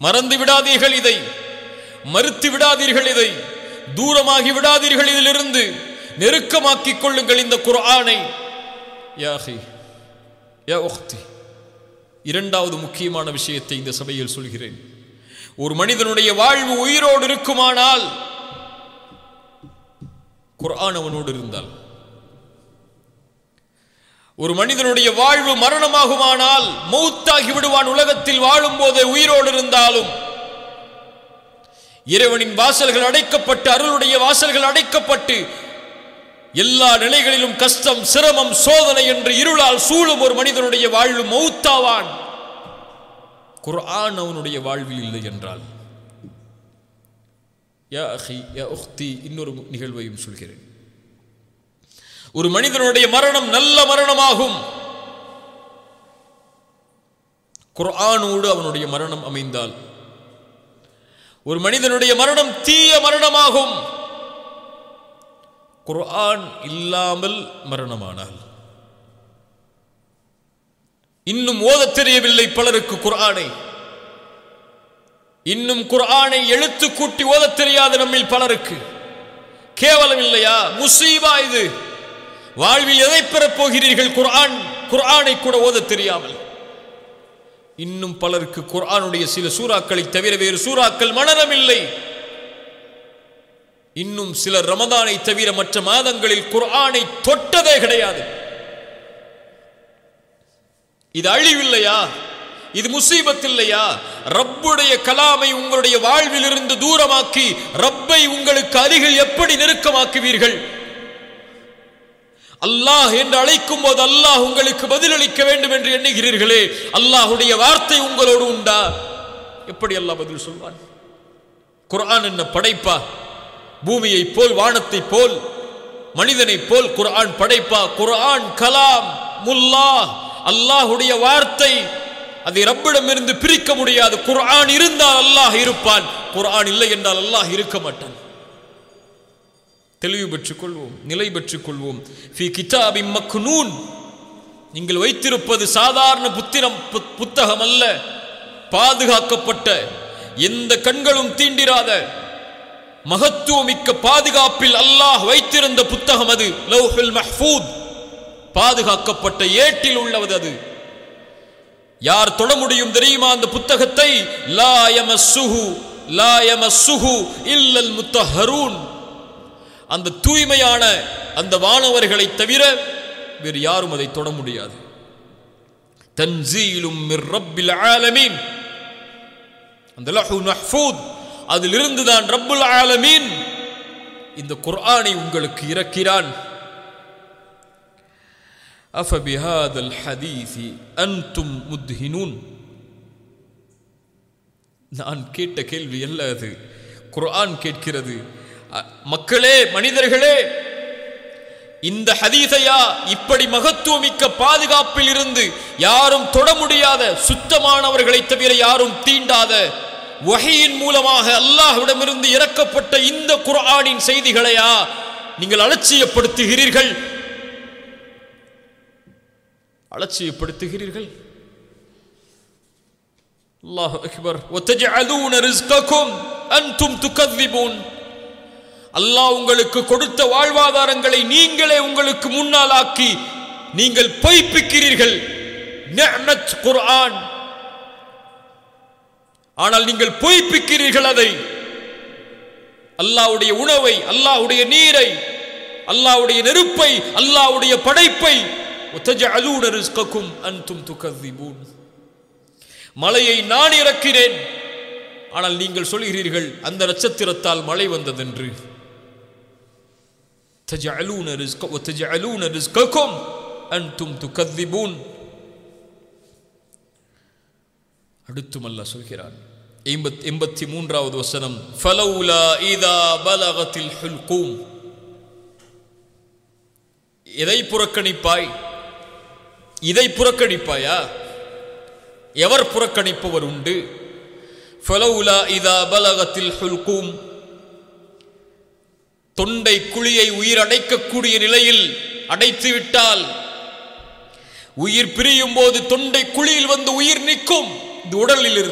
மறந்து விடாதீர்கள் இதை மறுத்து விடாதீர்கள் இதை தூரமாகி விடாதீர்கள் இதிலிருந்து நெருக்கமாக்கிக் கொள்ளுங்கள் இந்த குர்ஆனை யா அஹி, யா உக்தி இரண்டாவது முக்கியமான விஷயத்தை இந்த சபையில் சொல்கிறேன் ஒரு மனிதனுடைய வாழ்வு உயிரோடு இருக்குமானால் குர்ஆன் அவனோடு இருந்தால் ஒரு மனிதனுடைய வாழ்வு மரணமாகுமானால் மௌத்தாகி விடுவான் உலகத்தில் வாழும் போதே உயிரோடு இருந்தாலும் இறைவனின் வாசல்கள் அடைக்கப்பட்டு அருளுடைய வாசல்கள் அடைக்கப்பட்டு எல்லா நிலைகளிலும் கஷ்டம் சிரமம் சோதனை என்று இருளால் சூழும் ஒரு மனிதனுடைய வாழ்வு மௌத்தாவான் குர்ஆன் அவனுடைய வாழ்வில் இல்லை என்றால் யா அஹி யா உக்தி இன்னொரு நிகழ்வையும் சொல்கிறேன் ஒரு மனிதனுடைய மரணம் நல்ல மரணமாகும் குர்ஆனோடு அவனுடைய மரணம் அமைந்தால் ஒரு மனிதனுடைய மரணம் தீய மரணமாகும் குர்ஆன் இல்லாமல் மரணமானால் இன்னும் ஓதத் தெரியவில்லை பலருக்கு குர்ஆனை இன்னும் குர்ஆனை எழுத்து கூட்டி ஓதத் தெரியாத நம்மில் பலருக்கு கேவலம் இல்லையா முசீபா இது வாழ்வில் எதை பெறப் போகிறீர்கள் குர்ஆன் குர்ஆனை கூட ஓதத் தெரியாமல் இன்னும் பலருக்கு குர்ஆனுடைய சில சூறாக்களை தவிர வேறு சூறாக்கள் மனநமில்லை இன்னும் சிலர் ரமதானை தவிர மற்ற மாதங்களில் குர்ஆனை தொட்டதே கிடையாது இது அழிவில்லையா இது முசீபத் இல்லையா ரப்புடைய கலாமை உங்களுடைய வாழ்வில் இருந்து தூரமாக்கி ரப்பை உங்களுக்கு அருகில் எப்படி நெருக்கமாக்குவீர்கள் அல்லாஹ் என்று அழைக்கும் போது அல்லாஹ் உங்களுக்கு பதிலளிக்க வேண்டும் என்று எண்ணுகிறீர்களே அல்லாஹுடைய வார்த்தை உங்களோடு உண்டா எப்படி அல்லாஹ் பதில் சொல்வான் குர்ஆன் என்ன படைப்பா பூமியை போல் வானத்தை போல் மனிதனை போல் குர்ஆன் படைப்பா குர்ஆன் கலாம் முல்லா அல்லாஹுடைய வார்த்தை அதை ரப்பிடமிருந்து பிரிக்க முடியாது குர்ஆன் இருந்தால் அல்லாஹ் இருப்பான் குர்ஆன் இல்லை என்றால் அல்லாஹ் இருக்க மாட்டான் தெளிவு பெற்றுக் கொள்வோம் நிலை பெற்றுக் கொள்வோம் ஃபி கிதாபி மக்னூன் நீங்கள் வைத்திருப்பது சாதாரண புத்திரம் பு- புத்தகம் அல்ல பாதுகாக்கப்பட்ட எந்த கண்களும் தீண்டிராத மகத்துவமிக்க பாதுகாப்பில் அல்லாஹ் வைத்திருந்த புத்தகம் அது லௌஹுல் மஹ்ஃபூத் பாதுகாக்கப்பட்ட ஏட்டில் உள்ளவது அது யார் தொட முடியும் தெரியுமா அந்த புத்தகத்தை லா யமஸ்ஸுஹு லா யமஸ்ஸுஹு இல்லல் முத்தஹரூன் அந்த தூய்மையான அந்த வானவர்களை தவிர வேறு யாரும் அதை தொட முடியாது தன்சீலும் மிர் ரப்பில் ஆலமீன் அந்த லஹு மஹ்ஃபூத் அதிலிருந்து தான் ரப்புல் ஆலமீன் இந்த குர்ஆனை உங்களுக்கு இறக்கிறான் أفبهذا الحديث أنتم مدهنون நான் கேட்ட கேள்வி அல்ல அது குர்ஆன் கேட்கிறது அ- மக்களே மனிதர்களே இந்த ஹதீஸையா இப்படி மகத்துவமிக்க பாதுகாப்பில் இருந்து யாரும் தொட முடியாத சுத்தமானவர்களை தவிர யாரும் தீண்டாத வஹையின் மூலமாக அல்லாஹ்விடமிருந்து இறக்கப்பட்ட இந்த குர்ஆனின் செய்திகளையா நீங்கள் அலட்சியப்படுத்துகிறீர்கள் அலட்சியப்படுத்துகிறீர்கள் அல்லாஹ் அக்பர் وتجعلون رزقكم انتم تكذبون அல்லாஹ் உங்களுக்கு கொடுத்த வாழ்வாதாரங்களை நீங்களே உங்களுக்கு முன்னால் ஆக்கி நீங்கள் பொய்ப்பிக்கிறீர்கள் நிஅமத் குர்ஆன் ஆனால் நீங்கள் பொய்ப்பிக்கிறீர்கள் அதை அல்லாஹ்வுடைய உணவை அல்லாஹ்வுடைய நீரை அல்லாஹ்வுடைய நெருப்பை அல்லாஹ்வுடைய படைப்பை وتجعلون رزقكم انتم تكذبون மலையை நான் இறக்கிறேன் ஆனால் நீங்கள் சொல்கிறீர்கள் அந்த நட்சத்திரத்தால் மழை வந்ததென்று تجعلون رزق وتجعلون رزقكم انتم تكذبون அடுத்தும் அல்லாஹ் சொல்கிறான் எண்பத் எண்பத்தி மூன்றாவது வசனம் ஃபலௌலா இதா பலகத்தில் ஹுல்கூம் எதை புறக்கணிப்பாய் இதை புறக்கணிப்பாயா எவர் புறக்கணிப்பவர் உண்டு ஃபலௌலா இதா பலகத்தில் ஹுல்கூம் தொண்டை குழியை உயிர் அடைக்கக்கூடிய நிலையில் அடைத்து விட்டால் உயிர் பிரியும் போது தொண்டை குழியில் வந்து உயிர் நிற்கும் இந்த உடலில் இருந்து